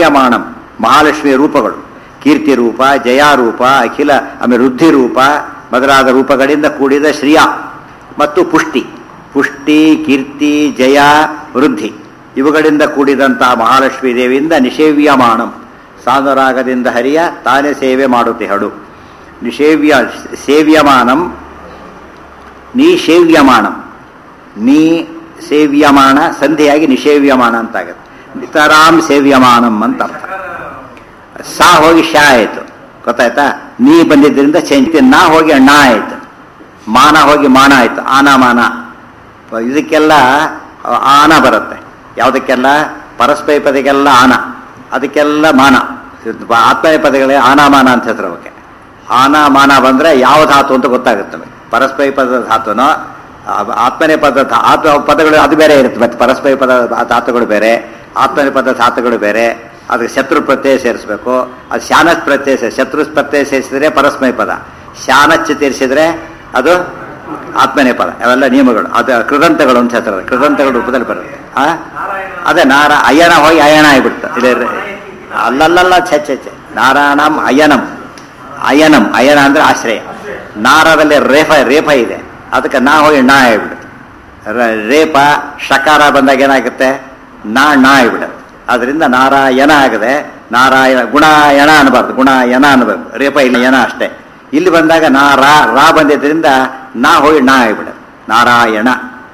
ನಿಷೇವ್ಯಮಾಣಂ ಮಹಾಲಕ್ಷ್ಮಿಯ ರೂಪಗಳು ಕೀರ್ತಿ ರೂಪ ಜಯ ರೂಪ ಅಖಿಲ ಆಮೇಲೆ ವೃದ್ಧಿ ರೂಪ ಮೊದಲಾದ ರೂಪಗಳಿಂದ ಕೂಡಿದ ಶ್ರಿಯ ಮತ್ತು ಪುಷ್ಟಿ ಪುಷ್ಟಿ ಕೀರ್ತಿ ಜಯ ವೃದ್ಧಿ ಇವುಗಳಿಂದ ಕೂಡಿದಂತಹ ಮಹಾಲಕ್ಷ್ಮೀ ದೇವಿಯಿಂದ ನಿಷೇವ್ಯಮಾನಂ ಸಾನುರಾಗದಿಂದ ಹರಿಯ ತಾನೇ ಸೇವೆ ಮಾಡುತ್ತಿಹಳು ನಿಷೇವ್ಯ ಸೇವ್ಯಮಾನಂ ನೀ ಸೇವ್ಯಮಾನಂ ನೀ ಸೇವ್ಯಮಾನ ಸಂಧಿಯಾಗಿ ನಿಷೇವ್ಯಮಾನ ಅಂತಾಗುತ್ತೆ ನಿತರಾಂ ಸೇವ್ಯಮಾನಂ ಅಂತ ಅರ್ಥ ಸಾ ಹೋಗಿ ಶಾ ಆಯಿತು ಗೊತ್ತಾಯ್ತಾ ನೀ ಬಂದಿದ್ದರಿಂದ ಚೇಂಜ್ ನಾ ಹೋಗಿ ಅಣ್ಣ ಆಯಿತು ಮಾನ ಹೋಗಿ ಮಾನ ಆಯಿತು ಆನ ಮಾನ ಇದಕ್ಕೆಲ್ಲ ಆನ ಬರುತ್ತೆ ಯಾವುದಕ್ಕೆಲ್ಲ ಪರಸ್ಪೈ ಪದಕ್ಕೆಲ್ಲ ಆನ ಅದಕ್ಕೆಲ್ಲ ಮಾನ ಆತ್ಮೀಯ ಪದಗಳೇ ಆನಾಮಾನ ಅಂತ ಹೆಸರು ಅವಕ್ಕೆ ಆನ ಮಾನ ಬಂದರೆ ಯಾವ ಧಾತು ಅಂತ ಗೊತ್ತಾಗುತ್ತೆ ನಮಗೆ ಪರಸ್ಪೈ ಪದ ಧಾತುನೋ ಆ- ಆತ್ಮನೇ ಪದ ಧಾ- ಆತ್ಮ ಪದಗಳು ಅದು ಬೇರೆ ಇರುತ್ತೆ ಮತ್ತೆ ಪರಸ್ಪೈ ಪದ ಧಾತುಗಳು ಬೇರೆ ಆತ್ಮನೇ ಪದ ಧಾತುಗಳು ಬೇರೆ ಅದಕ್ಕೆ ಶತ್ರು ಪ್ರತ್ಯಯ ಸೇರಿಸಬೇಕು ಅದು ಶಾನಚ್ ಪ್ರತ್ಯಯ ಸೇರಿ ಶತ್ರು ಪ್ರತ್ಯಯ ಸೇರಿಸಿದ್ರೆ ಪರಸ್ಮೈ ಪದ ಶಾನಚ್ ತೀರಿಸಿದ್ರೆ ಅದು ಆತ್ಮನೇ ಪದ ಅವೆಲ್ಲ ನಿಯಮಗಳು ಅದು ಕೃದಂತಗಳು ಅಂತ ಹೇಳ್ತಾರೆ ಕೃದಂತಗಳು ರೂಪದಲ್ಲಿ ಬರುತ್ತೆ ಆ ಅದೇ ನಾರ ಅಯ್ಯನ ಹೋಗಿ ಅಯ್ಯಣ ಆಗಿಬಿಡ್ತು ಇದೇ ಅಲ್ಲಲ್ಲಲ್ಲ ಛೆ ಛೆ ಛೆ ನಾರಾಯಣಂ ಅಯ್ಯನಂ ಅಯನಂ ಅಯನ ಅಂದ್ರೆ ಆಶ್ರಯ ನಾರದಲ್ಲಿ ರೇಫ ರೇಪ ಇದೆ ಅದಕ್ಕೆ ನಾ ಹೋಗಿ ನಾ ಆಗಿಬಿಡುತ್ತೆ ರ- ರೇಪ ಶಕಾರ ಬಂದಾಗ ಏನಾಗುತ್ತೆ ನಾ ನಾ ಆಗಿಬಿಡುತ್ತೆ ಅದರಿಂದ ನಾರಾಯಣ ಆಗದೆ ನಾರಾಯಣ ಗುಣಾಯಣ ಅನ್ನಬಾರ್ದು ಗುಣಾಯಣ ಅನ್ನಬೇಕು ರೇಪ ಇಲ್ಲ ಯನ ಅಷ್ಟೇ ಇಲ್ಲಿ ಬಂದಾಗ ನಾ ರಾ ರಾ ಬಂದಿದ್ದರಿಂದ ನಾ ಹೋಗಿ ನಾ ಆಗಿಬಿಡುತ್ತೆ ನಾರಾಯಣ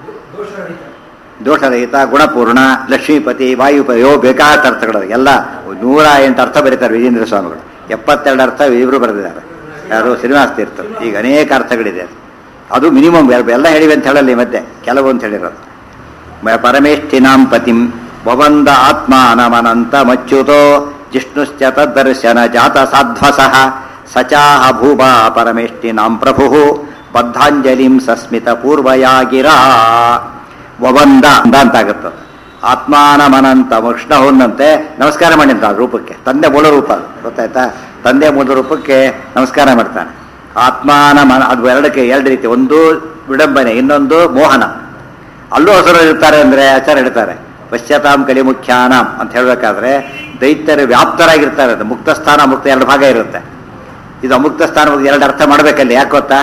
ದೋಷರಹಿತ ಗುಣಪೂರ್ಣ ಲಕ್ಷ್ಮೀಪತಿ ವಾಯುಪತಿ ಯೋ ಬೇಕಾದ ಅರ್ಥಗಳು ಎಲ್ಲ ನೂರ ಎಂಟು ಅರ್ಥ ಬರೀತಾರೆ ವಿಜೇಂದ್ರ ಸ್ವಾಮಿಗಳು ಎಪ್ಪತ್ತೆರಡು ಅರ್ಥ ಇವರು ಬರೆದಿದ್ದಾರೆ ಯಾರು ಶ್ರೀನಿವಾಸ ತೀರ್ಥರು ಈಗ ಅನೇಕ ಅರ್ಥಗಳಿದೆ ಅದು ಮಿನಿಮಮ್ ಎಲ್ಲ ಹೇಳಿವೆ ಅಂತ ಹೇಳಲ್ಲ ಈ ಮಧ್ಯೆ ಕೆಲವು ಅಂತ ಹೇಳಿರೋದು ಮ- ಪರಮೇಷ್ಠಿನಾಂ ಪತಿಂ ವವಂದ ಆತ್ಮಾನಮನಂತ ಮಚ್ಯುತೋ ಜಿಷ್ಣುಶ್ಚ ತದ್ದರ್ಶನ ಜಾತ ಸಾಧ್ವಸಃ ಸಚಾಹ ಭೂಮಾ ಪರಮೇಷ್ಠಿನಾಂ ಪ್ರಭು ಬದ್ಧಾಂಜಲಿಂ ಸಸ್ಮಿತ ಪೂರ್ವಯಾಗಿರ ವವಂದ ಅಂದ ಅಂತಾಗುತ್ತೆ ಆತ್ಮಾನಮನಂತ ಕೃಷ್ಣ ಹೊಂದಂತೆ ನಮಸ್ಕಾರ ಮಾಡಿ ಅಂತ ಆ ರೂಪಕ್ಕೆ ತಂದೆ ಮೂಲ ರೂಪ ಅದು ಗೊತ್ತಾಯ್ತಾ ತಂದೆ ಮೂಲ ರೂಪಕ್ಕೆ ನಮಸ್ಕಾರ ಮಾಡ್ತಾನೆ ಆತ್ಮಾನ ಮನ ಅದು ಎರಡಕ್ಕೆ ಎರಡು ರೀತಿ ಒಂದು ವಿಡಂಬನೆ ಇನ್ನೊಂದು ಮೋಹನ ಅಲ್ಲೂ ಹಸರು ಇರ್ತಾರೆ ಅಂದ್ರೆ ಆಚಾರ ಹೇಳ್ತಾರೆ ಪಶ್ಚಾತ್ತಾಂ ಕಲಿ ಮುಖ್ಯಾನಾಂ ಅಂತ ಹೇಳ್ಬೇಕಾದ್ರೆ ದೈತ್ಯರು ವ್ಯಾಪ್ತರಾಗಿರ್ತಾರೆ ಅದು ಮುಕ್ತ ಸ್ಥಾನ ಮುಕ್ತ ಎರಡು ಭಾಗ ಇರುತ್ತೆ ಇದು ಅಮುಕ್ತ ಸ್ಥಾನ ಎರಡು ಅರ್ಥ ಮಾಡ್ಬೇಕಲ್ಲಿ ಯಾಕೆ ಗೊತ್ತಾ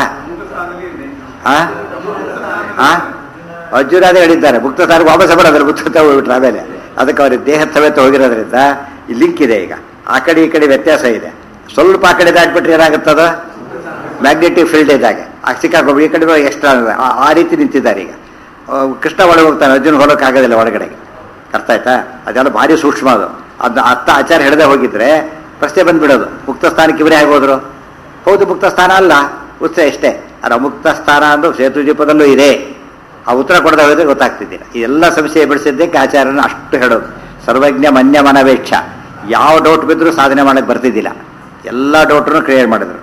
ಆ ಆ ಅರ್ಜುನ ಅದೇ ಹೇಳಿದ್ದಾರೆ ಮುಕ್ತ ಸ್ಥಾನಕ್ಕೆ ವಾಪಸ್ ಬರೋದ್ರೆ ಮುಕ್ತ ಹೋಗ್ಬಿಟ್ರೆ ಆಮೇಲೆ ಅದಕ್ಕೆ ಅವ್ರಿಗೆ ದೇಹ ಸಮೇತ ಹೋಗಿರೋದ್ರಿಂದ ಈ ಲಿಂಕ್ ಇದೆ ಈಗ ಆ ಕಡೆ ಈ ಕಡೆ ವ್ಯತ್ಯಾಸ ಇದೆ ಸ್ವಲ್ಪ ಆ ಕಡೆ ದಾಟ್ಬಿಟ್ರೆ ಏನಾಗುತ್ತದ ಮ್ಯಾಗ್ನೆಟಿಕ್ ಫೀಲ್ಡ್ ಇದ್ದಾಗೆ ಆ ಸಿಕ್ಕಾಕೊಂಡು ಈ ಕಡೆ ಎಕ್ಸ್ಟ್ರಾ ಆ ರೀತಿ ನಿಂತಿದ್ದಾರೆ ಈಗ ಆ, ಕೃಷ್ಣ ಒಳಗೆ ಹೋಗ್ತಾನೆ ಅರ್ಜುನ್ ಹೊರಕ್ಕಾಗೋದಿಲ್ಲ ಒಳಗಡೆಗೆ ಅರ್ಥ ಆಯ್ತಾ ಅದೆಲ್ಲ ಭಾರಿ ಸೂಕ್ಷ್ಮ ಅದು ಅದನ್ನ ಅರ್ಥ ಆಚಾರ ಹಿಡದೆ ಹೋಗಿದ್ರೆ ಪ್ರಶ್ನೆ ಬಂದ್ಬಿಡೋದು ಮುಕ್ತ ಸ್ಥಾನಕ್ಕೆ ಇವರೇ ಆಗೋದ್ರು ಹೌದು ಮುಕ್ತ ಸ್ಥಾನ ಅಲ್ಲ ಉತ್ತರ ಇಷ್ಟೇ ಅದು ಮುಕ್ತ ಸ್ಥಾನ ಅಂದು ಸೇತುದೀಪದಲ್ಲೂ ಇದೆ ಆ ಉತ್ತರ ಕೊಡದೆ ಹೋದ್ರೆ ಗೊತ್ತಾಗ್ತಿದ್ದಿಲ್ಲ ಈ ಎಲ್ಲ ಸಂಶಯ ಬಿಡಿಸಿದ್ದಕ್ಕೆ ಆಚಾರ್ಯನ ಅಷ್ಟು ಹೇಳೋದು ಸರ್ವಜ್ಞ ಮನ್ಯ ಮನವೇಕ್ಷ ಯಾವ ಡೌಟ್ ಬಿದ್ದರೂ ಸಾಧನೆ ಮಾಡಕ್ಕೆ ಬರ್ತಿದ್ದಿಲ್ಲ ಎಲ್ಲ ಡೌಟ್ರನ್ನು ಕ್ರಿಯೇಟ್ ಮಾಡಿದ್ರು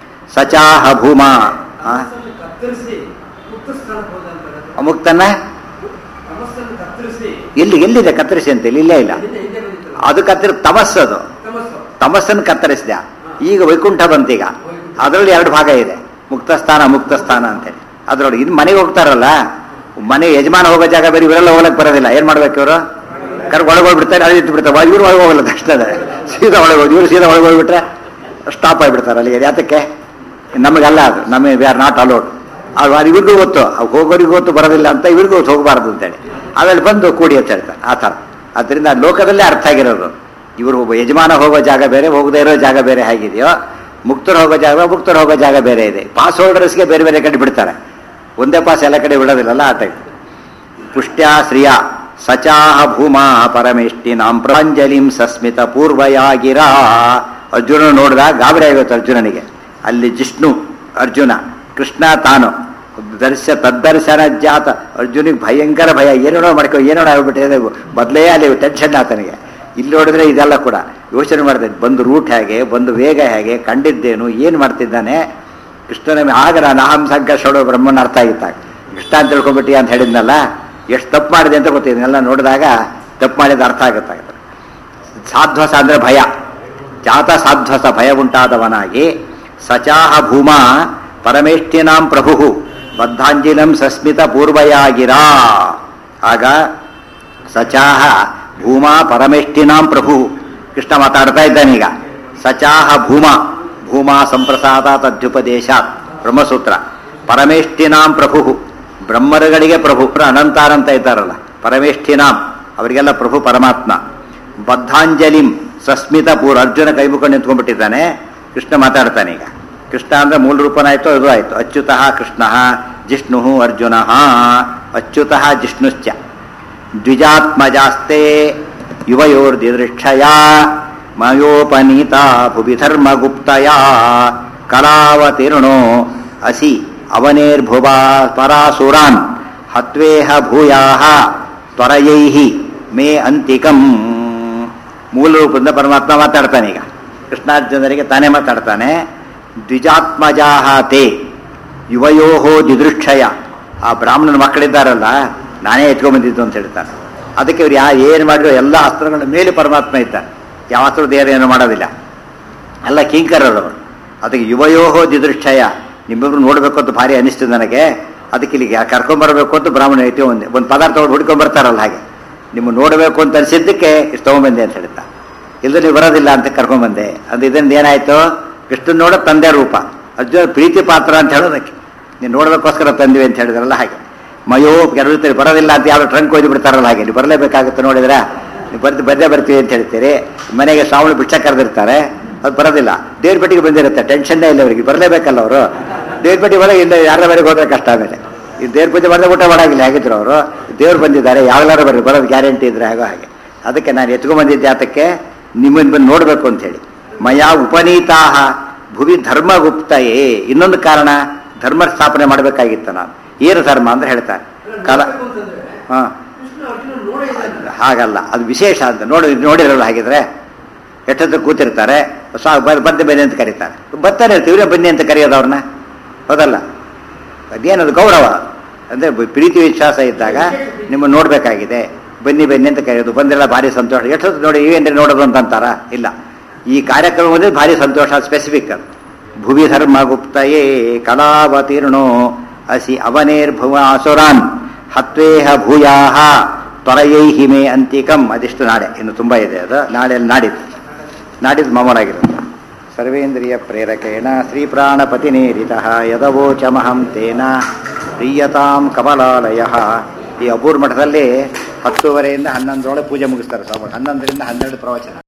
ಸಚಾಹ ಭೂಮಾ ಆ, ತಮಸ್ಸನ್ನು ಕತ್ತರಿಸಿ ಮುಕ್ತ ಸ್ಥಾನಕ್ಕೆ ಹೋದಂತಾರೆ ಅಮುಕ್ತನ್ನ ತಮಸ್ಸನ್ನು ಕತ್ತರಿಸಿ ಎಲ್ಲಿ ಎಲ್ಲಿದೆ ಕತ್ತರಿಸಿ ಅಂತ ಇಲ್ಲೇ ಇಲ್ಲ ಹಿಂದೆ ಹಿಂದೆ ಬಂದಿತ್ತಲ್ಲ ಅದು ಕತ್ತರಿ ತಮಸ್ಸದು ತಮಸ್ಸು ತಮಸ್ಸನ್ನು ಕತ್ತರಿಸಿದ ಈಗ ವೈಕುಂಠ ಬಂತೀಗ ಅದರಲ್ಲಿ ಎರಡು ಭಾಗ ಇದೆ ಮುಕ್ತ ಸ್ಥಾನ ಮುಕ್ತ ಸ್ಥಾನ ಅಂತೇಳಿ ಅದರೊಳಗೆ ಇದು ಮನೆಗೆ ಹೋಗ್ತಾರಲ್ಲ ಮನೆ ಯಜಮಾನ ಹೋಗೋ ಜಾಗ ಬೇರೆ ಇವರೆಲ್ಲ ಹೋಗಕ್ ಬರೋದಿಲ್ಲ ಏನ್ ಮಾಡ್ಬೇಕು ಇವರು ಕರ್ ಒಳಗೆ ಹೋಗ್ಬಿಡ್ತಾರೆ ಅಲ್ಲಿ ಇಟ್ಟು ಬಿಡ್ತಾರೆ ಇವ್ರು ಒಳಗೆ ಹೋಗಲ್ಲ ತಕ್ಷಣ ಸೀದಾ ಒಳಗೆ ಹೋಗಿ ಇವ್ರು ಸೀದಾ ಒಳಗೆ ಹೋಗ್ಬಿಟ್ರೆ ಸ್ಟಾಪ್ ಆಗಿಬಿಡ್ತಾರೆ ಅಲ್ಲಿ ಯಾತಕ್ಕೆ ನಮಗೆಲ್ಲ ಅದು ನಮಗೆ ವಿ ಆರ್ ನಾಟ್ ಅಲೋಡ್ ಅದು ಅದು ಇವ್ರಿಗೂ ಗೊತ್ತು ಅವ್ ಹೋಗೋರಿಗೂ ಗೊತ್ತು ಬರೋದಿಲ್ಲ ಅಂತ ಇವ್ರಿಗೂ ಗೊತ್ತು ಹೋಗಬಾರ್ದು ಅಂತೇಳಿ ಆಮೇಲೆ ಬಂದು ಕೂಡಿ ಅಂತ ಹೇಳ್ತಾರೆ ಆ ಥರ ಅದರಿಂದ ಲೋಕದಲ್ಲೇ ಅರ್ಥ ಆಗಿರೋದು ಇವರು ಒಬ್ಬ ಯಜಮಾನ ಹೋಗೋ ಜಾಗ ಬೇರೆ ಹೋಗದೇ ಇರೋ ಜಾಗ ಬೇರೆ ಹೇಗಿದೆಯೋ ಮುಕ್ತರು ಹೋಗೋ ಜಾಗ ಮುಕ್ತರು ಹೋಗೋ ಜಾಗ ಬೇರೆ ಇದೆ ಪಾಸ್ ಹೋಲ್ಡರ್ಸ್ಗೆ ಬೇರೆ ಬೇರೆ ಕಡೆ ಬಿಡ್ತಾರೆ ಒಂದೇ ಪಾಸ್ ಎಲ್ಲ ಕಡೆ ಬಿಡೋದಿಲ್ಲಲ್ಲ ಆ ಟೈಪ್ ಪುಷ್ಟ್ಯಾ ಶ್ರಿಯ ಸಚಾಹ ಭೂಮಾ ಪರಮೇಷ್ಟಿನಾಂ ಪ್ರಾಂಜಲಿಂ ಸಸ್ಮಿತ ಪೂರ್ವಯಾಗಿರ ಅರ್ಜುನ ನೋಡಿದ ಗಾಬರಿ ಆಗುತ್ತೆ ಅರ್ಜುನನಿಗೆ ಅಲ್ಲಿ ಜಿಷ್ಣು ಅರ್ಜುನ ಕೃಷ್ಣ ತಾನು ದರ್ಶ ತದ್ದರ್ಶನ ಜಾತ ಅರ್ಜುನಿಗೆ ಭಯಂಕರ ಭಯ ಏನೇನೋ ಮಾಡ್ಕೊ ಏನೇನೋ ಆಗ್ಬಿಟ್ಟಿದೆ ಮೊದಲೇ ಅಲ್ಲಿ ಟೆನ್ಷನ್ ಆತನಿಗೆ ಇಲ್ಲಿ ನೋಡಿದ್ರೆ ಇದೆಲ್ಲ ಕೂಡ ಯೋಚನೆ ಮಾಡಿದೆ ಬಂದು ರೂಟ್ ಹೇಗೆ ಬಂದು ವೇಗ ಹೇಗೆ ಕಂಡಿದ್ದೇನು ಏನು ಮಾಡ್ತಿದ್ದಾನೆ ಕೃಷ್ಣನ ಆಗ ನಾನು ಅಹಂ ಸಂಕರ್ಷಣೋ ಬ್ರಹ್ಮನ ಅರ್ಥ ಆಗಿತ್ತಾಗ ಕೃಷ್ಣ ಅಂತ ತಿಳ್ಕೊಂಬಿಟ್ಟಿ ಅಂತ ಹೇಳಿದ್ನಲ್ಲ ಎಷ್ಟು ತಪ್ಪು ಮಾಡಿದೆ ಅಂತ ಗೊತ್ತಿದ್ದೆಲ್ಲ ನೋಡಿದಾಗ ತಪ್ಪು ಮಾಡಿದ ಅರ್ಥ ಆಗುತ್ತಾಗುತ್ತೆ ಸಾಧ್ವಸ ಅಂದ್ರೆ ಭಯ ಜಾತ ಸಾಧ್ವಸ ಭಯ ಉಂಟಾದವನಾಗಿ ಸಚಾಹ ಭೂಮಾ ಪರಮೇಷ್ಠಿನಾಂ ಪ್ರಭು ಬದ್ಧಾಂಜಿನಂ ಸಸ್ಮಿತ ಪೂರ್ವಯಾಗಿರಾ ಆಗ ಸಚಾಹ ಭೂಮಾ ಪರಮೇಷ್ಠಿನಾಂ ಪ್ರಭು ಕೃಷ್ಣ ಮಾತಾಡ್ತಾ ಇದ್ದಾನೀಗ ಸಚಾಹ ಭೂಮಾ ಭೂಮಾ ಸಂಪ್ರಸಾದ ತದ್ಯುಪದೇಶ ಬ್ರಹ್ಮಸೂತ್ರ ಪರಮೇಷ್ಠಿನಾಂ ಪ್ರಭು ಬ್ರಹ್ಮರುಗಳಿಗೆ ಪ್ರಭು ಅನಂತಾನಂತ ಇದ್ದಾರಲ್ಲ ಪರಮೇಷ್ಠಿನಾಂ ಅವರಿಗೆಲ್ಲ ಪ್ರಭು ಪರಮಾತ್ಮ ಬದ್ಧಾಂಜಲಿಂ ಸಸ್ಮಿತ ಪೂರ್ ಅರ್ಜುನ ಕೈ ಮುಖಂಡು ನಿಂತ್ಕೊಂಡ್ಬಿಟ್ಟಿದ್ದಾನೆ ಕೃಷ್ಣ ಮಾತಾಡ್ತಾನೆ ಈಗ ಕೃಷ್ಣ ಅಂದ್ರೆ ಮೂಲ ರೂಪನಾಯ್ತು ಅದು ಆಯ್ತು ಅಚ್ಯುತಃ ಕೃಷ್ಣ ಜಿಷ್ಣು ಅರ್ಜುನ ಅಚ್ಯುತಃ ಜಿಷ್ಣುಶ್ಚ ದ್ವಿಜಾತ್ಮಜಾಸ್ತೆ ಯುವಯೋರ್ದಿದೃಕ್ಷಯ ಮಯೋಪನೀತ ಭುವಿ ಧರ್ಮಗುಪ್ತಯ ಕಲಾವತೀರ್ಣೋ ಅಸಿ ಅವನೇರ್ಭುವಾ ಪರಾಸುರಾನ್ ಹತ್ವೇಹ ಭೂಯಾಹ ತ್ವರಯೈಹಿ ಮೇ ಅಂತಿಕಂ ಮೂಲ ರೂಪದಿಂದ ಪರಮಾತ್ಮ ಮಾತಾಡ್ತಾನೆ ಈಗ ಕೃಷ್ಣಾರ್ಜುನರಿಗೆ ತಾನೇ ಮಾತಾಡ್ತಾನೆ ದ್ವಿಜಾತ್ಮಜಾಹ ತೇ ಯುವಯೋಹೋ ದಿದೃಕ್ಷಯ ಆ ಬ್ರಾಹ್ಮಣನ ಮಕ್ಕಳಿದ್ದಾರಲ್ಲ ನಾನೇ ಎತ್ಕೊಂಡ್ಬಂದಿದ್ದು ಅಂತ ಹೇಳ್ತಾನೆ ಅದಕ್ಕೆ ಇವ್ರು ಯಾ ಏನು ಮಾಡಿದ್ರು ಎಲ್ಲ ಅಸ್ತ್ರಗಳ ಮೇಲೆ ಪರಮಾತ್ಮ ಇದ್ದಾನೆ ಯಾವ ಅಸ್ತ್ರದ ಏನು ಮಾಡೋದಿಲ್ಲ ಎಲ್ಲ ಕಿಂಕರರು ಅವರು ಅದಕ್ಕೆ ಯುವಯೋಹೋ ದಿದೃಕ್ಷಯ ನಿಮ್ಮಿಬ್ರು ನೋಡಬೇಕು ಅಂತ ಭಾರಿ ಅನಿಸ್ತು ನನಗೆ ಅದಕ್ಕೆ ಇಲ್ಲಿಗೆ ಕರ್ಕೊಂಬರ್ಬೇಕು ಅಂತ ಬ್ರಾಹ್ಮಣ ಐತಿ ಒಂದು ಒಂದು ಪದಾರ್ಥ ಹುಡ್ಕೊಂಡ್ ಬರ್ತಾರಲ್ಲ ಹಾಗೆ ನಿಮ್ಮ ನೋಡಬೇಕು ಅಂತ ಅನಿಸಿದ್ದಕ್ಕೆ ಇಷ್ಟು ತೊಗೊಂಬಂದೆ ಅಂತ ಹೇಳ್ತಾ ಇಲ್ಲದೆ ನೀವು ಬರೋದಿಲ್ಲ ಅಂತ ಕರ್ಕೊಂಬಂದೆ ಅದು ಇದರಿಂದ ಏನಾಯ್ತು ಕೃಷ್ಣ ನೋಡೋ ತಂದೆ ರೂಪ ಅರ್ಜುನ ಪ್ರೀತಿ ಪಾತ್ರ ಅಂತ ಹೇಳೋದಕ್ಕೆ ನೀನು ನೋಡೋದಕ್ಕೋಸ್ಕರ ತಂದಿವೆ ಅಂತ ಹೇಳಿದ್ರಲ್ಲ ಹಾಗೆ ಮಯೋ ಕೆಲವು ಬರೋದಿಲ್ಲ ಅಂತ ಯಾವ ಟ್ರಂಕ್ ಒಯ್ದು ಬಿಡ್ತಾರಲ್ಲ ಹಾಗೆ ನೀವು ಬರಲೇಬೇಕಾಗುತ್ತೆ ನೋಡಿದ್ರೆ ನೀವು ಬರ್ತಿ ಬರ್ದೇ ಬರ್ತೀವಿ ಅಂತ ಹೇಳ್ತೀರಿ ಮನೆಗೆ ಶ್ರಾವಣ ಬಿಚ್ಚ ಕರೆದಿರ್ತಾರೆ ಅದು ಬರೋದಿಲ್ಲ ದೇವ್ರ ಪೆಟ್ಟಿಗೆ ಬಂದಿರುತ್ತೆ ಟೆನ್ಷನ್ನೇ ಇಲ್ಲ ಅವರಿಗೆ ಬರಲೇಬೇಕಲ್ಲ ಅವರು ದೇವ್ರ ಪೆಟ್ಟಿಗೆ ಒಳಗೆ ಇಲ್ಲ ಯಾರ ಮನೆಗೆ ಹೋದ್ರೆ ಕಷ್ಟ ಆಮೇಲೆ ಈ ದೇವ್ರ ಪೂಜೆ ಮಾಡಿದ್ರೆ ಊಟ ಮಾಡಾಗಿಲ್ಲ ಹೇಗಿದ್ರು ಅವರು ದೇವ್ರು ಬಂದಿದ್ದಾರೆ ಯಾವಾಗಲಾರು ಬರ್ರಿ ಬರೋದು ಗ್ಯಾರಂಟಿ ಇದ್ರೆ ಹಾಗೋ ಹಾಗೆ ಅದಕ್ಕೆ ನಾನು ಎತ್ಕೊಂಡ್ಬಂದಿದ್ದೆ ಆತಕ್ಕೆ ನಿಮ್ಮನ್ನು ಬಂದು ನೋಡಬೇಕು ಅಂತ ಹೇಳಿ ಮಯಾ ಉಪನೀತಾಹ ಭುವಿ ಧರ್ಮಗುಪ್ತಯೇ ಇನ್ನೊಂದು ಕಾರಣ ಧರ್ಮ ಸ್ಥಾಪನೆ ಮಾಡಬೇಕಾಗಿತ್ತು ನಾನು ಏನು ಧರ್ಮ ಅಂತ ಹೇಳ್ತಾರೆ ಕಾಲ ನೋಡ್ಬೇಕು ಅಂತಂದ್ರೆ ಹಾಂ ಕೃಷ್ಣ ಅರ್ಜುನ ನೋಡೇ ಇದ್ದಾನೆ ಹಾಗಲ್ಲ ಅದು ವಿಶೇಷ ಅಂತ ನೋಡಿ ನೋಡಿರಲ್ಲ ಹಾಗಿದ್ರೆ ಎಷ್ಟೊತ್ತು ಕೂತಿರ್ತಾರೆ ಸ್ವಾ ಬರ್ ಬಂದೆ ಬನ್ನಿ ಅಂತ ಕರೀತಾರೆ ಬರ್ತಾನೆ ಇರ್ತೀವಿ ಬನ್ನಿ ಅಂತ ಕರೆಯೋದು ಅವ್ರನ್ನ ಹೌದಲ್ಲ ಅದೇನದು ಗೌರವ ಅಂದರೆ ಪ್ರೀತಿ ವಿಶ್ವಾಸ ಇದ್ದಾಗ ನಿಮ್ಮನ್ನು ನೋಡಬೇಕಾಗಿದೆ ಬನ್ನಿ ಬನ್ನಿ ಅಂತ ಕರೆಯೋದು ಬಂದಿಲ್ಲ ಭಾರಿ ಸಂತೋಷ ಎಷ್ಟೊತ್ತು ನೋಡಿ ಇವೇನ್ರಿ ನೋಡೋದು ಅಂತ ಅಂತಾರ ಇಲ್ಲ ಈ ಕಾರ್ಯಕ್ರಮ ಅಂದ್ರೆ ಭಾರಿ ಸಂತೋಷ ಸ್ಪೆಸಿಫಿಕ್ ಅದು ಭುವಿ ಧರ್ಮ ಗುಪ್ತಯೇ ಕಲಾವತೀರ್ಣೋ ಅಸಿ ಅವನೇರ್ಭುವ ಅಸುರಾನ್ ಹತ್ವೇಹ ಭೂಯಾಹ ತ್ವರಯೈಹಿ ಮೇ ಅಂತಿಕಂ ಅದಿಷ್ಟು ನಾಳೆ ಇನ್ನು ತುಂಬ ಇದೆ ಅದು ನಾಳೆ ನಾಡಿದ್ದು ನಾಡಿದ್ದು ಮಾಮೂಲಾಗಿರುತ್ತೆ ಸರ್ವೇಂದ್ರಿಯ ಪ್ರೇರಕೇಣ ಶ್ರೀಪ್ರಾಣಪತಿನೇರಿತ ಯದವೋಚಮಹಂ ತೇನ ಪ್ರೀಯತಾಂ ಕಮಲಾಲಯ ಈ ಅಪೂರ್ ಮಠದಲ್ಲಿ ಹತ್ತುವರೆಯಿಂದ ಹನ್ನೊಂದರೊಳಗೆ ಪೂಜೆ ಮುಗಿಸ್ತಾರೆ ಸ್ವಾಮಿ ಹನ್ನೊಂದರಿಂದ ಹನ್ನೆರಡು ಪ್ರವಚನ